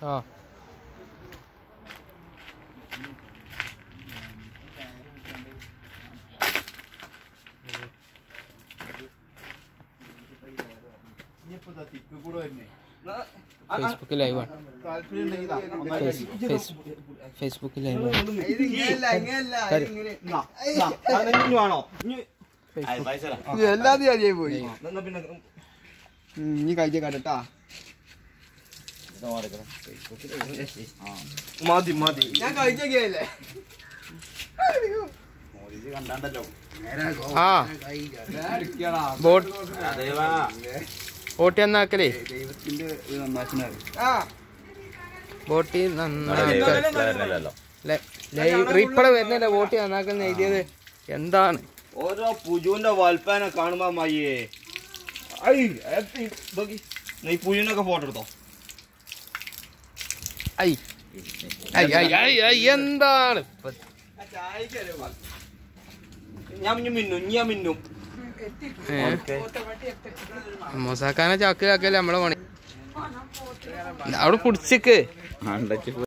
ആ Facebook ലൈവാണ് Facebook ലൈവാണ് ആണോ എല്ലാതും അരിയായി പോയി പിന്നെ ഉം, ഇനി കഴിച്ച കടട്ടാ മതി മതി ഞാൻ കഴിച്ചല്ലേ ആ ബോട്ട് ബോട്ടി നന്നാക്കലേ ദൈവത്തിന്റെ ഒരു നന്നാശനാണ് ബോട്ടി നന്നാക്കൽ ഇപ്പഴ വരുന്നില്ല ബോട്ടി നന്നാക്കുന്ന എഴുതിയത് എന്താണ് ഓരോ പുജുവിന്റെ വൽപ്പനെ കാണുമ്പോ മയ്യേ ഐ എത്തി, നോക്കി. നീ പുഴുവിനൊക്കെ ഫോട്ടോ എടുത്തോ ഐ ഐ ഐ ഐ ഐ എന്താണ് ഇപ്പൊ? ഞാൻ ഇനി മിന്നും ഇനി ഞാൻ മിന്നും ഏ? മൊസാക്കാനെ ചാക്കിലാക്കല്ലേ നമ്മളെ പണി അവിടെ പിടിച്ചിക്ക്